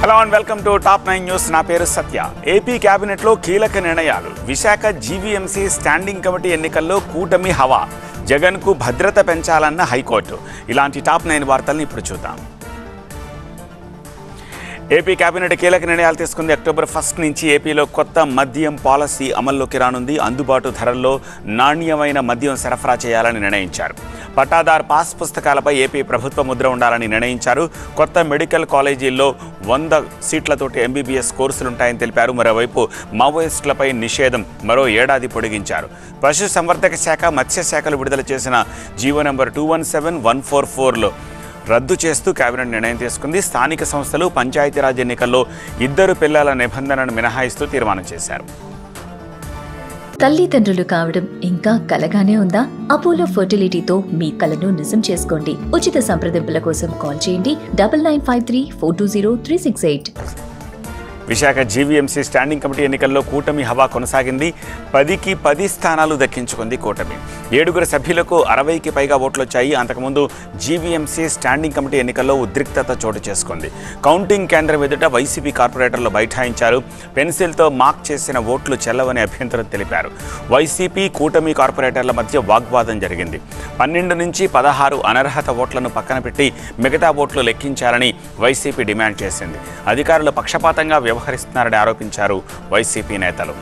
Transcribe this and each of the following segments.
hello and welcome to top nine news నా పేరు సత్య AP కేబినెట్లో కీలక నిర్ణయాలు విశాఖ జీవీఎంసీ స్టాండింగ్ కమిటీ ఎన్నికల్లో కూటమి హవా జగన్కు భద్రత పెంచాలన్న హైకోర్టు ఇలాంటి టాప్ నైన్ వార్తల్ని ఇప్పుడు చూద్దాం ఏపీ కేబినెట్ కీలక నిర్ణయాలు తీసుకుంది అక్టోబర్ ఫస్ట్ నుంచి ఏపీలో కొత్త మద్యం పాలసీ అమల్లోకి రానుంది అందుబాటు ధరల్లో నాణ్యమైన మద్యం సరఫరా చేయాలని నిర్ణయించారు పట్టాదార్ పాస్ పుస్తకాలపై ఏపీ ప్రభుత్వ ముద్ర ఉండాలని నిర్ణయించారు కొత్త మెడికల్ కాలేజీల్లో వంద సీట్లతోటి ఎంబీబీఎస్ కోర్సులుంటాయని తెలిపారు మరోవైపు మావోయిస్టులపై నిషేధం మరో ఏడాది పొడిగించారు పశు సంవర్ధక శాఖ మత్స్య శాఖలు విడుదల చేసిన GO number two one seven one four ఫోర్లో రద్దు చేస్తూ కేబినెట్ నిర్ణయం తీసుకుంది స్థానిక సంస్థలు పంచాయతీరాజ్ ఎన్నికల్లో ఇద్దరు పిల్లల నిబంధనను మినహాయిస్తూ తీర్మానం చేశారు తల్లిదండ్రులు కావడం ఇంకా కలగానే ఉందా అపోలో ఫర్టిలిటీతో మీ కలను నిజం చేసుకోండి ఉచిత సంప్రదింపుల కోసం కాల్ చేయండి double nine five three four two zero three six eight Visakha GVMC standing committee ఎన్నికల్లో కూటమి హవా కొనసాగింది పదికి పది స్థానాలు దక్కించుకుంది కూటమి ఏడుగురు సభ్యులకు అరవైకి పైగా ఓట్లు వచ్చాయి అంతకుముందు జీవీఎంసీ స్టాండింగ్ కమిటీ ఎన్నికల్లో ఉద్రిక్తత చోటు చేసుకుంది కౌంటింగ్ కేంద్రం ఎదుట వైసీపీ కార్పొరేటర్లు బైఠాయించారు పెన్సిల్తో మార్క్ చేసిన ఓట్లు చెల్లవని అభ్యంతరం తెలిపారు వైసీపీ కూటమి కార్పొరేటర్ల మధ్య వాగ్వాదం జరిగింది పన్నెండు నుంచి పదహారు అనర్హత ఓట్లను పక్కన పెట్టి మిగతా ఓట్లు లెక్కించాలని వైసీపీ డిమాండ్ చేసింది అధికారులు పక్షపాతంగా వ్యవహరిస్తున్నారని ఆరోపించారు వైసీపీ నేతలు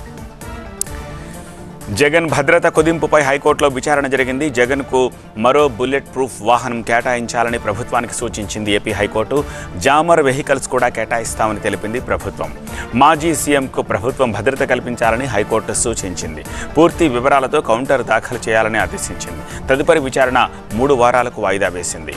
జగన్ భద్రత కుదింపుపై హైకోర్టులో విచారణ జరిగింది జగన్కు మరో బుల్లెట్ ప్రూఫ్ వాహనం కేటాయించాలని ప్రభుత్వానికి సూచించింది ఏపీ హైకోర్టు జామర్ వెహికల్స్ కూడా కేటాయిస్తామని తెలిపింది ప్రభుత్వం మాజీ సీఎంకు ప్రభుత్వం భద్రత కల్పించాలని హైకోర్టు సూచించింది పూర్తి వివరాలతో కౌంటర్ దాఖలు చేయాలని ఆదేశించింది తదుపరి విచారణ మూడు వారాలకు వాయిదా వేసింది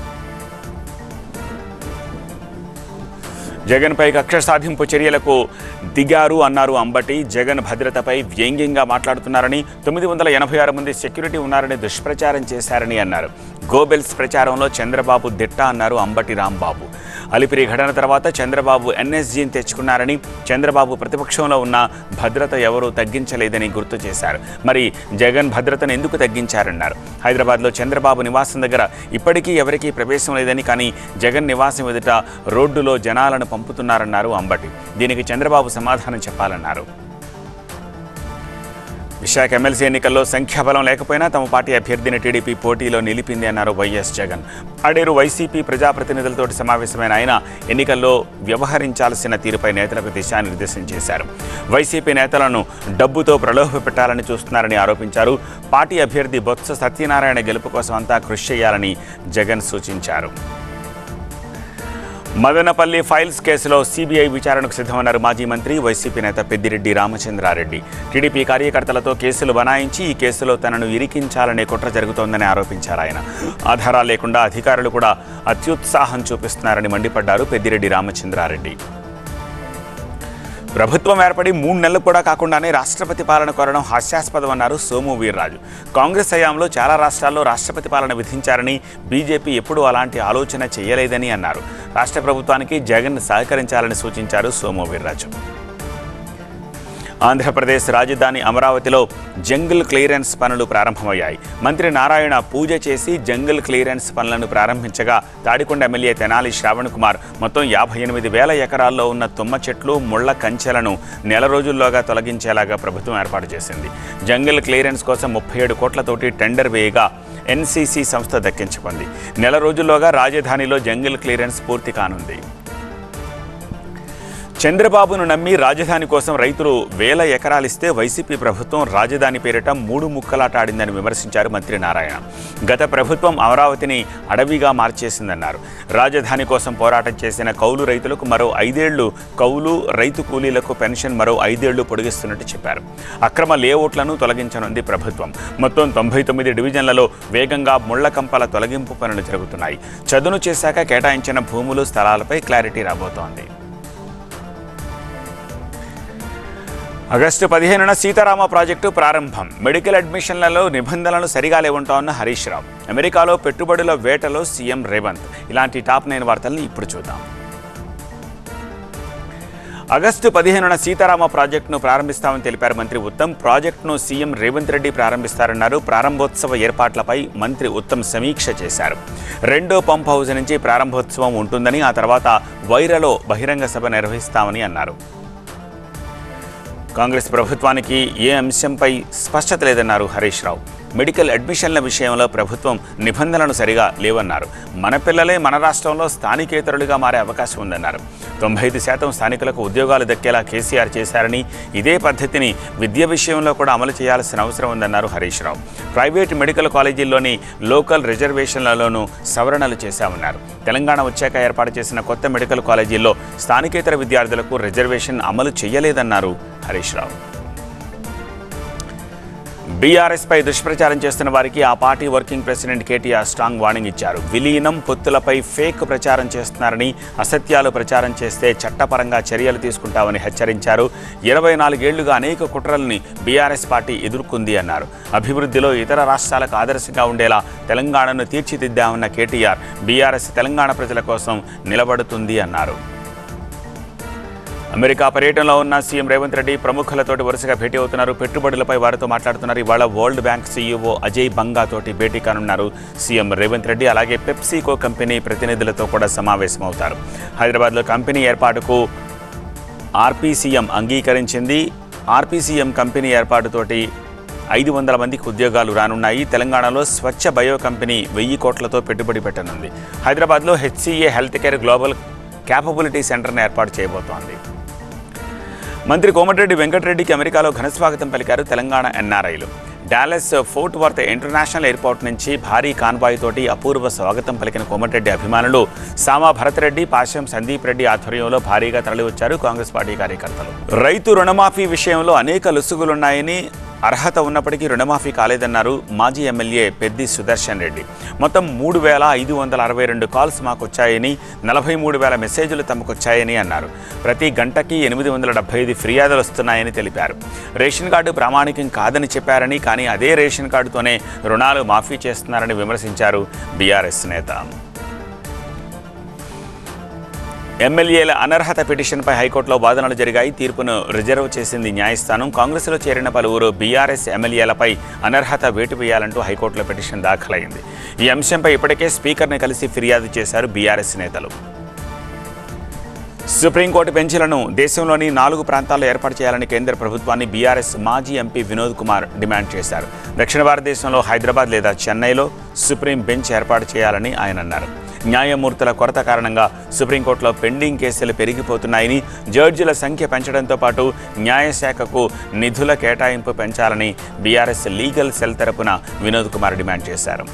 జగన్పై కక్ష సాధింపు చర్యలకు దిగారు అన్నారు అంబటి జగన్ భద్రతపై వ్యంగ్యంగా మాట్లాడుతున్నారని తొమ్మిది వందల ఎనభై ఆరు మంది సెక్యూరిటీ ఉన్నారని దుష్ప్రచారం చేశారని అన్నారు గోబెల్స్ ప్రచారంలో చంద్రబాబు దిట్ట అన్నారు అంబటి రాంబాబు అలిపిరి ఘటన తర్వాత చంద్రబాబు ఎన్ఎస్జీని తెచ్చుకున్నారని చంద్రబాబు ప్రతిపక్షంలో ఉన్న భద్రత ఎవరూ తగ్గించలేదని గుర్తు చేశారు మరి జగన్ భద్రతను ఎందుకు తగ్గించారన్నారు హైదరాబాద్లో చంద్రబాబు నివాసం దగ్గర ఇప్పటికీ ఎవరికీ ప్రవేశం లేదని కానీ జగన్ నివాసం ఎదుట రోడ్డులో జనాలను పంపుతున్నారన్నారు అంబటి దీనికి చంద్రబాబు సమాధానం చెప్పాలన్నారు విశాఖ ఎమ్మెల్సీ ఎన్నికల్లో సంఖ్యాబలం లేకపోయినా తమ పార్టీ అభ్యర్థిని టీడీపీ పోటీలో నిలిపింది అన్నారు వైఎస్ జగన్ ఆడేరు వైసీపీ ప్రజాప్రతినిధులతో సమావేశమైన ఆయన ఎన్నికల్లో వ్యవహరించాల్సిన తీరుపై నేతలకు దిశానిర్దేశం చేశారు వైసీపీ నేతలను డబ్బుతో ప్రలోభ పెట్టాలని చూస్తున్నారని ఆరోపించారు పార్టీ అభ్యర్థి బొత్స సత్యనారాయణ గెలుపు కోసం అంతా కృషి చేయాలని జగన్ సూచించారు మదనపల్లి ఫైల్స్ కేసులో సిబిఐ విచారణకు సిద్ధమన్నారు మాజీ మంత్రి వైసీపీ నేత పెద్దిరెడ్డి రామచంద్రారెడ్డి టీడీపీ కార్యకర్తలతో కేసులు బనాయించి ఈ కేసులో తనను ఇరికించాలనే కుట్ర జరుగుతోందని ఆరోపించారు ఆయన ఆధారాలు లేకుండా అధికారులు కూడా అత్యుత్సాహం చూపిస్తున్నారని మండిపడ్డారు పెద్దిరెడ్డి రామచంద్రారెడ్డి ప్రభుత్వం ఏర్పడి మూడు నెలలు కూడా కాకుండానే రాష్ట్రపతి పాలన కోరడం హాస్యాస్పదం అన్నారు సోము వీర్రాజు కాంగ్రెస్ హయాంలో చాలా రాష్ట్రాల్లో రాష్ట్రపతి పాలన విధించారని బీజేపీ ఎప్పుడూ అలాంటి ఆలోచన చేయలేదని అన్నారు రాష్ట్ర ప్రభుత్వానికి జగన్ సహకరించాలని సూచించారు సోము వీర్రాజు ఆంధ్రప్రదేశ్ రాజధాని అమరావతిలో జంగిల్ క్లియరెన్స్ పనులు ప్రారంభమయ్యాయి మంత్రి నారాయణ పూజ చేసి జంగిల్ క్లియరెన్స్ పనులను ప్రారంభించగా తాడికొండ ఎమ్మెల్యే తెనాలి శ్రావణ్ కుమార్ మొత్తం యాభై ఎనిమిది వేల ఎకరాల్లో ఉన్న తుమ్మ చెట్లు ముళ్ల కంచెలను నెల రోజుల్లోగా తొలగించేలాగా ప్రభుత్వం ఏర్పాటు చేసింది జంగిల్ క్లియరెన్స్ కోసం ముప్పై ఏడు కోట్లతోటి టెండర్ వేయగా ఎన్సీసీ సంస్థ దక్కించుకుంది నెల రోజుల్లోగా రాజధానిలో జంగిల్ క్లియరెన్స్ పూర్తి కానుంది చంద్రబాబును నమ్మి రాజధాని కోసం రైతులు వేల ఎకరాలిస్తే వైసీపీ ప్రభుత్వం రాజధాని పేరిట మూడు ముక్కలాట ఆడిందని విమర్శించారు మంత్రి నారాయణ గత ప్రభుత్వం అమరావతిని అడవిగా మార్చేసిందన్నారు రాజధాని కోసం పోరాటం చేసిన కౌలు రైతులకు మరో ఐదేళ్లు కౌలు రైతు కూలీలకు పెన్షన్ మరో ఐదేళ్లు పొడిగిస్తున్నట్టు చెప్పారు అక్రమ లేఅవుట్లను తొలగించనుంది ప్రభుత్వం మొత్తం తొంభై తొమ్మిది డివిజన్లలో వేగంగా ముళ్ల కంపల తొలగింపు పనులు జరుగుతున్నాయి చదును చేశాక కేటాయించిన భూములు స్థలాలపై క్లారిటీ రాబోతోంది ఆగస్టు పదిహేనున సీతారామ ప్రాజెక్టు ప్రారంభం మెడికల్ అడ్మిషన్లలో నిబంధనలు సరిగా లేవుంటామన్న హరీష్ రావు అమెరికాలో పెట్టుబడుల వేటలో సీఎం రేవంత్ ఇలాంటి టాప్ నైన్ వార్తల్ని ఇప్పుడు చూద్దాం ఆగస్టు పదిహేనున సీతారామ ప్రాజెక్టును ప్రారంభిస్తామని తెలిపారు మంత్రి ఉత్తమ్ ప్రాజెక్టును సీఎం రేవంత్ రెడ్డి ప్రారంభిస్తారన్నారు ప్రారంభోత్సవ ఏర్పాట్లపై మంత్రి ఉత్తమ్ సమీక్ష చేశారు రెండో పంప్ హౌస్ నుంచి ప్రారంభోత్సవం ఉంటుందని ఆ తర్వాత వైరలో బహిరంగ సభ నిర్వహిస్తామని అన్నారు కాంగ్రెస్ ప్రభుత్వానికి ఏ అంశంపై స్పష్టత లేదన్నారు హరీష్ రావు మెడికల్ అడ్మిషన్ల విషయంలో ప్రభుత్వం నిబంధనలు సరిగా లేవన్నారు మన పిల్లలే మన రాష్ట్రంలో స్థానికేతరులుగా మారే అవకాశం ఉందన్నారు తొంభై ఐదు శాతం స్థానికులకు ఉద్యోగాలు దక్కేలా కేసీఆర్ చేశారని ఇదే పద్ధతిని విద్య విషయంలో కూడా అమలు చేయాల్సిన అవసరం ఉందన్నారు హరీష్ రావు ప్రైవేట్ మెడికల్ కాలేజీల్లోని లోకల్ రిజర్వేషన్లలోనూ సవరణలు చేశామన్నారు తెలంగాణ వచ్చాక ఏర్పాటు చేసిన కొత్త మెడికల్ కాలేజీల్లో స్థానికేతర విద్యార్థులకు రిజర్వేషన్ అమలు చేయలేదన్నారు హరీష్ రావు బీఆర్ఎస్పై దుష్ప్రచారం చేస్తున్న వారికి ఆ party working president KTR strong warning ఇచ్చారు విలీనం పొత్తులపై ఫేక్ ప్రచారం చేస్తున్నారని అసత్యాలు ప్రచారం చేస్తే చట్టపరంగా చర్యలు తీసుకుంటామని హెచ్చరించారు ఇరవై నాలుగేళ్లుగా అనేక కుట్రల్ని బీఆర్ఎస్ పార్టీ ఎదుర్కొంది అన్నారు అభివృద్ధిలో ఇతర రాష్ట్రాలకు ఆదర్శంగా ఉండేలా తెలంగాణను తీర్చిదిద్దామన్న కేటీఆర్ బీఆర్ఎస్ తెలంగాణ ప్రజల కోసం నిలబడుతుంది అన్నారు అమెరికా పర్యటనలో ఉన్న సీఎం రేవంత్ రెడ్డి ప్రముఖులతోటి వరుసగా భేటీ అవుతున్నారు పెట్టుబడులపై వారితో మాట్లాడుతున్నారు ఇవాళ world bank CEO Ajay Banga తోటి భేటీ కానున్నారు సీఎం రేవంత్ రెడ్డి అలాగే పెప్సీకో కంపెనీ ప్రతినిధులతో కూడా సమావేశమవుతారు హైదరాబాద్లో కంపెనీ ఏర్పాటుకు ఆర్పీసీఎం అంగీకరించింది ఆర్పీసీఎం కంపెనీ ఏర్పాటుతోటి ఐదు వందల మందికి ఉద్యోగాలు రానున్నాయి తెలంగాణలో స్వచ్ఛ బయో కంపెనీ వెయ్యి కోట్లతో పెట్టుబడి పెట్టనుంది హైదరాబాద్లో HCA health care global capability సెంటర్ను ఏర్పాటు చేయబోతోంది మంత్రి కోమటిరెడ్డి వెంకటరెడ్డికి అమెరికాలో ఘనస్వాగతం పలికారు తెలంగాణ ఎన్ఆర్ఐలు Dallas Fort Worth international airport నుంచి భారీ కాన్వాయ్ తోటి అపూర్వ స్వాగతం పలికిన కోమటిరెడ్డి అభిమానులు సామా భరతరెడ్డి పాశం సందీప్ రెడ్డి ఆధ్వర్యంలో భారీగా తరలివచ్చారు కాంగ్రెస్ పార్టీ కార్యకర్తలు రైతు రుణమాఫీ విషయంలో అనేక లొసుగులున్నాయని అర్హత ఉన్నప్పటికీ రుణమాఫీ కాలేదన్నారు మాజీ ఎమ్మెల్యే పెద్ది సుదర్శన్ రెడ్డి మొత్తం మూడు వేల ఐదు వందల అరవై రెండు కాల్స్ మాకు వచ్చాయని నలభై మూడు వేల మెసేజ్లు తమకు వచ్చాయని అన్నారు ప్రతి గంటకి ఎనిమిది వందల డెబ్బై ఐదు ఫిర్యాదులు వస్తున్నాయని తెలిపారు రేషన్ కార్డు ప్రామాణికం కాదని చెప్పారని కానీ అదే రేషన్ కార్డుతోనే రుణాలు మాఫీ చేస్తున్నారని విమర్శించారు బీఆర్ఎస్ నేత ఎమ్మెల్యేల అనర్హత పిటిషన్పై హైకోర్టులో వాదనలు జరిగాయి తీర్పును రిజర్వ్ చేసింది న్యాయస్థానం కాంగ్రెస్లో చేరిన పలువురు బీఆర్ఎస్ ఎమ్మెల్యేలపై అనర్హత వేటు వేయాలంటూ హైకోర్టులో పిటిషన్ దాఖలైంది ఈ అంశంపై ఇప్పటికే స్పీకర్ని కలిసి ఫిర్యాదు చేశారు బీఆర్ఎస్ నేతలు సుప్రీంకోర్టు బెంచ్లను దేశంలోని నాలుగు ప్రాంతాల్లో ఏర్పాటు చేయాలని కేంద్ర ప్రభుత్వాన్ని బీఆర్ఎస్ మాజీ ఎంపీ వినోద్ కుమార్ డిమాండ్ చేశారు దక్షిణ భారతదేశంలో హైదరాబాద్ లేదా చెన్నైలో సుప్రీం బెంచ్ ఏర్పాటు చేయాలని ఆయన అన్నారు న్యాయమూర్తుల కొరత కారణంగా సుప్రీంకోర్టులో పెండింగ్ కేసులు పెరిగిపోతున్నాయని జడ్జిల సంఖ్య పెంచడంతో పాటు న్యాయశాఖకు నిధుల కేటాయింపు పెంచాలని బీఆర్ఎస్ లీగల్ సెల్ తరపున వినోద్ కుమార్ డిమాండ్ చేశారు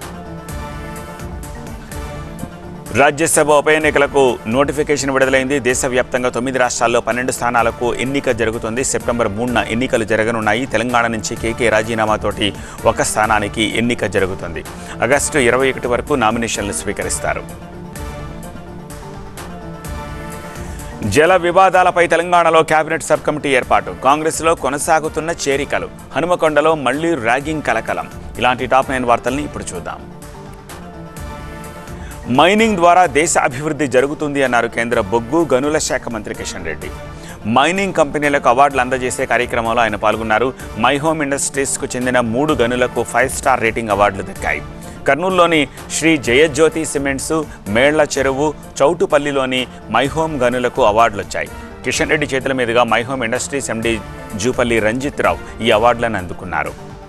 రాజ్యసభ ఉప ఎన్నికలకు నోటిఫికేషన్ విడుదలైంది దేశవ్యాప్తంగా తొమ్మిది రాష్ట్రాల్లో పన్నెండు స్థానాలకు ఎన్నిక జరుగుతుంది సెప్టెంబర్ మూడున ఎన్నికలు జరగనున్నాయి తెలంగాణ నుంచి కేకే రాజీనామాతోటి ఒక స్థానానికి ఎన్నిక జరుగుతుంది ఆగస్టు ఇరవై ఒకటి వరకు నామినేషన్లు స్వీకరిస్తారు జల వివాదాలపై తెలంగాణలో కేబినెట్ సబ్ కమిటీ ఏర్పాటు కాంగ్రెస్లో కొనసాగుతున్న చేరికలు హనుమకొండలో మళ్లీ ర్యాగింగ్ కలకలం ఇలాంటి టాప్ నైన్ వార్తల్ని ఇప్పుడు చూద్దాం మైనింగ్ ద్వారా దేశ అభివృద్ధి జరుగుతుంది అన్నారు కేంద్ర బొగ్గు గనుల శాఖ మంత్రి కిషన్ రెడ్డి మైనింగ్ కంపెనీలకు అవార్డులు అందజేసే కార్యక్రమంలో ఆయన పాల్గొన్నారు మై హోమ్ ఇండస్ట్రీస్కు చెందిన మూడు గనులకు ఫైవ్ స్టార్ రేటింగ్ అవార్డులు దక్కాయి కర్నూలులోని శ్రీ జయజ్యోతి సిమెంట్స్ మేళ్ల చెరువు చౌటుపల్లిలోని మైహోమ్ గనులకు అవార్డులు వచ్చాయి కిషన్ రెడ్డి చేతుల మీదుగా My Home industries MD Jupally Ranjith Rao ఈ అవార్డులను అందుకున్నారు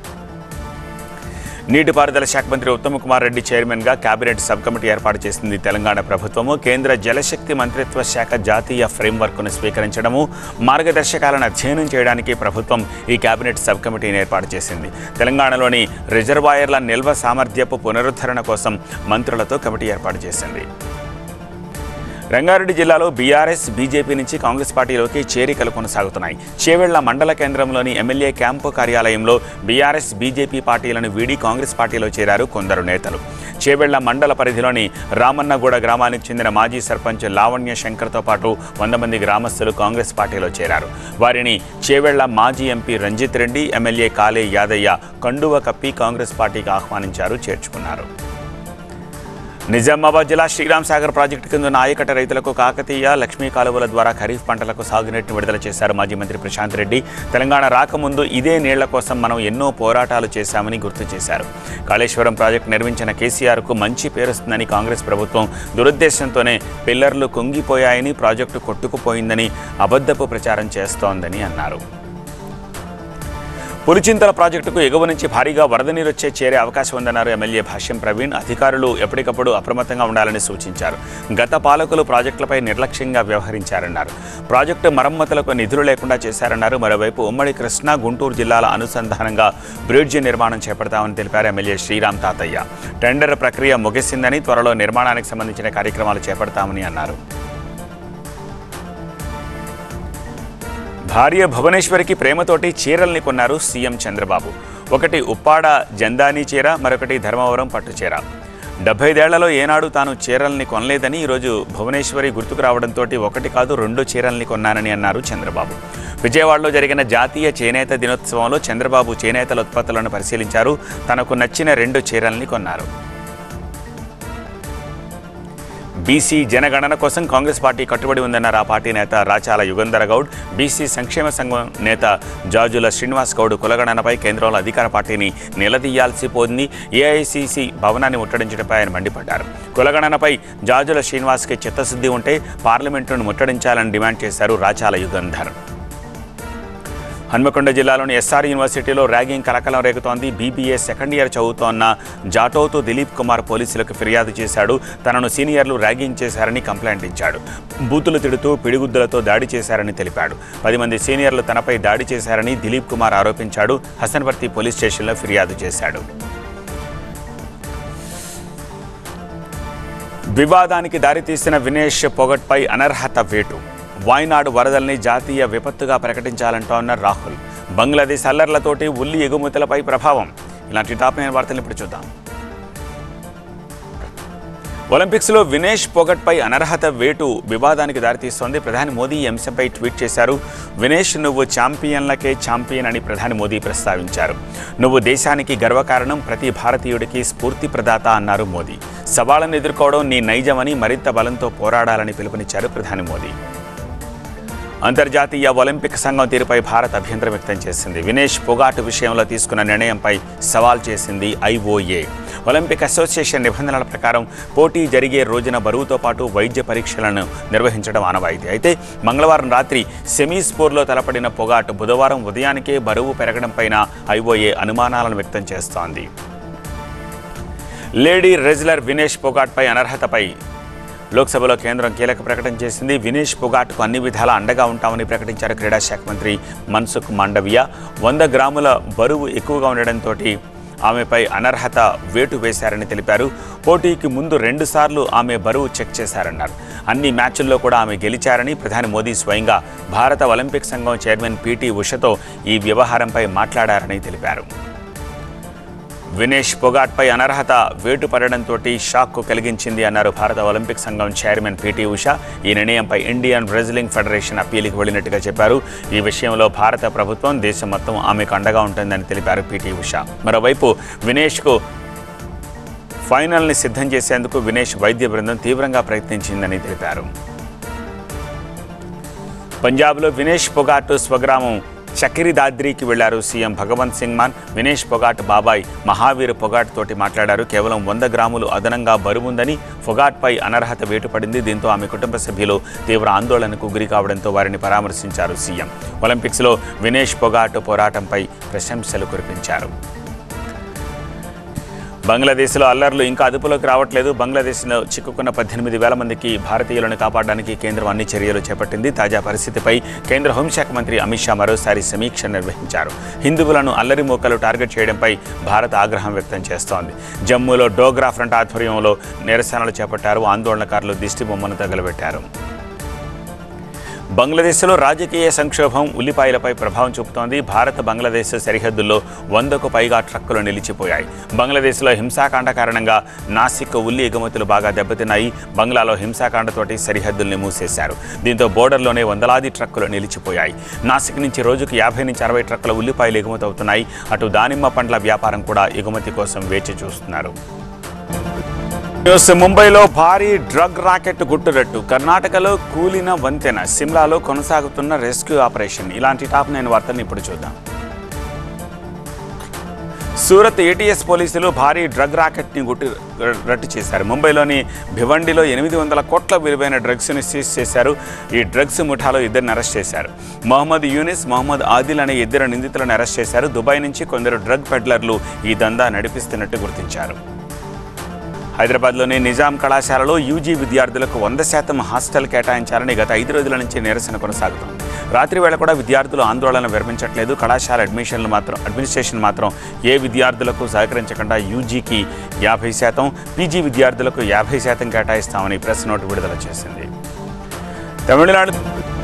నీటిపారుదల శాఖ మంత్రి ఉత్తమ్ కుమార్ రెడ్డి చైర్మన్గా కేబినెట్ సబ్ కమిటీ ఏర్పాటు చేసింది తెలంగాణ ప్రభుత్వము కేంద్ర జలశక్తి మంత్రిత్వ శాఖ జాతీయ ఫ్రేమ్వర్క్ను స్వీకరించడము మార్గదర్శకాలను అధ్యయనం చేయడానికి ప్రభుత్వం ఈ కేబినెట్ సబ్ కమిటీని ఏర్పాటు చేసింది తెలంగాణలోని రిజర్వాయర్ల నిల్వ సామర్థ్యపు పునరుద్ధరణ కోసం మంత్రులతో కమిటీ ఏర్పాటు చేసింది రంగారెడ్డి జిల్లాలో బీఆర్ఎస్ బీజేపీ నుంచి కాంగ్రెస్ పార్టీలోకి చేరికలు కొనసాగుతున్నాయి చేవెళ్ల మండల కేంద్రంలోని ఎమ్మెల్యే క్యాంపు కార్యాలయంలో బీఆర్ఎస్ బీజేపీ పార్టీలను వీడి కాంగ్రెస్ పార్టీలో చేరారు కొందరు నేతలు చేవెళ్ల మండల పరిధిలోని రామన్నగూడ గ్రామానికి చెందిన మాజీ సర్పంచ్ లావణ్య శంకర్తో పాటు వంద మంది గ్రామస్తులు కాంగ్రెస్ పార్టీలో చేరారు వారిని చేవెళ్ల మాజీ ఎంపీ రంజిత్ రెడ్డి ఎమ్మెల్యే కాలే యాదయ్య కండువ కప్పి కాంగ్రెస్ పార్టీకి ఆహ్వానించారు చేర్చుకున్నారు నిజామాబాద్ జిల్లా శ్రీరామ్ సాగర్ ప్రాజెక్టు కింద ఉన్న ఆయకట్ట రైతులకు కాకతీయ లక్ష్మీ కాలువల ద్వారా ఖరీఫ్ పంటలకు సాగునీటిని విడుదల చేశారు మాజీ మంత్రి ప్రశాంత్ రెడ్డి తెలంగాణ రాకముందు ఇదే నీళ్ల కోసం మనం ఎన్నో పోరాటాలు చేశామని గుర్తు చేశారు కాళేశ్వరం ప్రాజెక్టు నిర్మించిన కేసీఆర్కు మంచి పేరుస్తుందని కాంగ్రెస్ ప్రభుత్వం దురుద్దేశంతోనే పిల్లర్లు కుంగిపోయాయని ప్రాజెక్టు కొట్టుకుపోయిందని అబద్ధపు ప్రచారం చేస్తోందని అన్నారు పులిచింతల ప్రాజెక్టుకు ఎగువ నుంచి భారీగా వరద నీరు వచ్చే చేరే అవకాశం ఉందన్నారు ఎమ్మెల్యే భాష్యం ప్రవీణ్ అధికారులు ఎప్పటికప్పుడు అప్రమత్తంగా ఉండాలని సూచించారు గత పాలకులు ప్రాజెక్టులపై నిర్లక్ష్యంగా వ్యవహరించారన్నారు ప్రాజెక్టు మరమ్మతులకు నిధులు లేకుండా చేశారన్నారు మరోవైపు ఉమ్మడి కృష్ణా గుంటూరు జిల్లాల అనుసంధానంగా బ్రిడ్జి నిర్మాణం చేపడతామని తెలిపారు ఎమ్మెల్యే శ్రీరామ్ తాతయ్య టెండర్ ప్రక్రియ ముగిసిందని త్వరలో నిర్మాణానికి సంబంధించిన కార్యక్రమాలు చేపడతామని అన్నారు భార్య భువనేశ్వరికి ప్రేమతోటి చీరల్ని కొన్నారు సీఎం చంద్రబాబు ఒకటి ఉప్పాడ జందాని చీర మరొకటి ధర్మవరం పట్టు చీర డెబ్బైదేళ్లలో ఏనాడు తాను చీరల్ని కొనలేదని ఈరోజు భువనేశ్వరి గుర్తుకు రావడంతో ఒకటి కాదు రెండు చీరల్ని కొన్నానని అన్నారు చంద్రబాబు విజయవాడలో జరిగిన జాతీయ చేనేత దినోత్సవంలో చంద్రబాబు చేనేతల ఉత్పత్తులను పరిశీలించారు తనకు నచ్చిన రెండు చీరల్ని కొన్నారు బీసీ జనగణన కోసం కాంగ్రెస్ పార్టీ కట్టుబడి ఉందన్నారు ఆ పార్టీ నేత రాచాల యుగంధర గౌడ్ బీసీ సంక్షేమ సంఘం నేత జాజుల శ్రీనివాస్ గౌడ్ కులగణనపై కేంద్రంలో అధికార పార్టీని నిలదీయాల్సి పోయింది ఏఐసీసీ భవనాన్ని ముట్టడించడంపై ఆయన మండిపడ్డారు కులగణనపై జాజుల శ్రీనివాస్కి చిత్తశుద్ధి ఉంటే పార్లమెంటును ముట్టడించాలని డిమాండ్ చేశారు రాచాల యుగంధర్ హన్మకొండ జిల్లాలోని ఎస్ఆర్ యూనివర్సిటీలో ర్యాగింగ్ కలకలం రేగుతోంది బీబీఏ సెకండ్ ఇయర్ చదువుతోన్న జాటోతో దిలీప్ కుమార్ పోలీసులకు ఫిర్యాదు చేశాడు తనను సీనియర్లు ర్యాగింగ్ చేశారని కంప్లైంట్ ఇచ్చాడు బూతులు తిడుతూ పిడిగుద్దులతో దాడి చేశారని తెలిపాడు పది మంది సీనియర్లు తనపై దాడి చేశారని దిలీప్ కుమార్ ఆరోపించాడు హసన్వర్తి పోలీస్ స్టేషన్లో ఫిర్యాదు చేశాడు వివాదానికి దారితీసిన వినేష్ పొగట్పై అనర్హత వేటు వాయనాడు వరదల్ని జాతీయ విపత్తుగా ప్రకటించాలంటోన్న రాహుల్ బంగ్లాదేశ్ అల్లర్లతోటి ఉల్లి ఎగుమతులపై ప్రభావం ఇలాంటి టాప్ నైన్ వార్తలు ఇప్పుడు చూద్దాం ఒలింపిక్స్లో వినేష్ పొగట్పై అనర్హత వేటు వివాదానికి దారితీస్తోంది ప్రధాని మోదీ ఈ అంశంపై ట్వీట్ చేశారు వినేష్ నువ్వు ఛాంపియన్లకే ఛాంపియన్ అని ప్రధాని మోదీ ప్రస్తావించారు నువ్వు దేశానికి గర్వకారణం ప్రతి భారతీయుడికి స్ఫూర్తి ప్రదాత అన్నారు మోదీ సవాళ్లను ఎదుర్కోవడం నీ నైజమని మరింత బలంతో పోరాడాలని పిలుపునిచ్చారు ప్రధాని మోదీ అంతర్జాతీయ ఒలింపిక్ సంఘం తీరుపై భారత్ అభ్యంతరం వ్యక్తం చేసింది వినేష్ పొగాటు విషయంలో తీసుకున్న నిర్ణయంపై సవాల్ చేసింది ఐఓఏ ఒలింపిక్ అసోసియేషన్ నిబంధనల ప్రకారం పోటీ జరిగే రోజున బరువుతో పాటు వైద్య పరీక్షలను నిర్వహించడం ఆనవాయితీ అయితే మంగళవారం రాత్రి సెమీస్పోర్లో తలపడిన పొగాటు బుధవారం ఉదయానికే బరువు పెరగడంపైన ఐఓఏ అనుమానాలను వ్యక్తం చేస్తోంది లేడీ రెజ్లర్ వినేష్ పొగాట్పై అనర్హతపై లోక్సభలో కేంద్రం కీలక ప్రకటన చేసింది వినేష్ పొగాట్కు అన్ని విధాలా అండగా ఉంటామని ప్రకటించారు క్రీడా శాఖ మంత్రి మన్సుఖ్ మాండవియా వంద గ్రాముల బరువు ఎక్కువగా ఉండడంతో ఆమెపై అనర్హత వేటు వేశారని తెలిపారు పోటీకి ముందు రెండుసార్లు ఆమె బరువు చెక్ చేశారన్నారు అన్ని మ్యాచ్ల్లో కూడా ఆమె గెలిచారని ప్రధాని మోదీ స్వయంగా భారత ఒలింపిక్ సంఘం చైర్మన్ పీటీ ఉషతో ఈ వ్యవహారంపై మాట్లాడారని తెలిపారు వినేష్ పొగాట్పై అనర్హత వేటు పడడంతో షాక్కు కలిగించింది అన్నారు భారత ఒలింపిక్ సంఘం చైర్మన్ పీటీ ఉషా ఈ నిర్ణయంపై ఇండియన్ రెజ్లింగ్ ఫెడరేషన్ అప్పీలుకి వెళ్ళినట్టుగా చెప్పారు ఈ విషయంలో భారత ప్రభుత్వం దేశం మొత్తం ఆమెకు అండగా ఉంటుందని తెలిపారు పీటీ ఉషా మరోవైపు వినేష్కు ఫైనల్ని సిద్ధం చేసేందుకు వినేష్ వైద్య బృందం తీవ్రంగా ప్రయత్నించిందని తెలిపారు పంజాబ్లో వినేష్ పొగాట్ స్వగ్రామం చక్కెరి దాద్రికి వెళ్లారు సీఎం భగవంత్ సింగ్ మాన్ వినేష్ పొగాట్ బాబాయ్ మహావీర్ పొగాట్ తోటి మాట్లాడారు కేవలం వంద గ్రాములు అదనంగా బరువుందని పొగాట్పై అనర్హత వేటుపడింది దీంతో ఆమె కుటుంబ సభ్యులు తీవ్ర ఆందోళనకు గురి కావడంతో వారిని పరామర్శించారు సీఎం ఒలింపిక్స్లో వినేష్ పొగాట్ పోరాటంపై ప్రశంసలు కురిపించారు బంగ్లాదేశ్లో అల్లర్లు ఇంకా అదుపులోకి రావట్లేదు బంగ్లాదేశ్లో చిక్కుకున్న పద్దెనిమిది వేల మందికి భారతీయులను కాపాడడానికి కేంద్రం అన్ని చర్యలు చేపట్టింది తాజా పరిస్థితిపై కేంద్ర హోంశాఖ మంత్రి అమిత్ షా మరోసారి సమీక్ష నిర్వహించారు హిందువులను అల్లరి మూకలు టార్గెట్ చేయడంపై భారత్ ఆగ్రహం వ్యక్తం చేస్తోంది జమ్మూలో డోగ్రా ఫ్రంట్ ఆధ్వర్యంలో నిరసనలు చేపట్టారు ఆందోళనకారులు దిష్టి బొమ్మను తగలబెట్టారు బంగ్లాదేశ్లో రాజకీయ సంక్షోభం ఉల్లిపాయలపై ప్రభావం చూపుతోంది భారత్ బంగ్లాదేశ్ సరిహద్దుల్లో వందకు పైగా ట్రక్కులు నిలిచిపోయాయి బంగ్లాదేశ్లో హింసాకాండ కారణంగా నాసిక్ ఉల్లి ఎగుమతులు బాగా దెబ్బతిన్నాయి బంగ్లాలో హింసాకాండతోటి సరిహద్దుల్ని మూసేశారు దీంతో బోర్డర్లోనే వందలాది ట్రక్కులు నిలిచిపోయాయి నాసిక్ నుంచి రోజుకు యాభై నుంచి అరవై ట్రక్కుల ఉల్లిపాయలు ఎగుమతి అవుతున్నాయి అటు దానిమ్మ పండ్ల వ్యాపారం కూడా ఎగుమతి కోసం వేచి చూస్తున్నారు న్యూస్ ముంబైలో భారీ డ్రగ్ రాకెట్ గుట్టురట్టు కర్ణాటకలో కూలిన వంతెన సిమ్లాలో కొనసాగుతున్న రెస్క్యూ ఆపరేషన్ ఇలాంటి టాప్ నైన్ వార్తలను ఇప్పుడు చూద్దాం సూరత్ ఏటీఎస్ పోలీసులు భారీ డ్రగ్ రాకెట్ని గుట్టి రట్టు చేశారు ముంబైలోని భివండిలో ఎనిమిది వందల కోట్ల విలువైన డ్రగ్స్ని సీజ్ చేశారు ఈ డ్రగ్స్ ముఠాలో ఇద్దరిని అరెస్ట్ చేశారు మొహమ్మద్ యూనిస్ మొహమ్మద్ ఆదిల్ అనే ఇద్దరు నిందితులను అరెస్ట్ చేశారు దుబాయ్ నుంచి కొందరు డ్రగ్ పెడ్లర్లు ఈ దందా నడిపిస్తున్నట్టు గుర్తించారు హైదరాబాద్లోని నిజాం కళాశాలలో యూజీ విద్యార్థులకు వంద శాతం హాస్టల్ కేటాయించాలని గత ఐదు రోజుల నుంచి నిరసన కొనసాగుతుంది రాత్రి వేళ కూడా విద్యార్థులు ఆందోళన విరమించట్లేదు కళాశాల అడ్మిషన్లు మాత్రం అడ్మినిస్ట్రేషన్ మాత్రం ఏ విద్యార్థులకు సహకరించకుండా యూజీకి యాభై శాతం పీజీ విద్యార్థులకు యాభై శాతం కేటాయిస్తామని ప్రెస్ నోట్ విడుదల చేసింది తమిళనాడు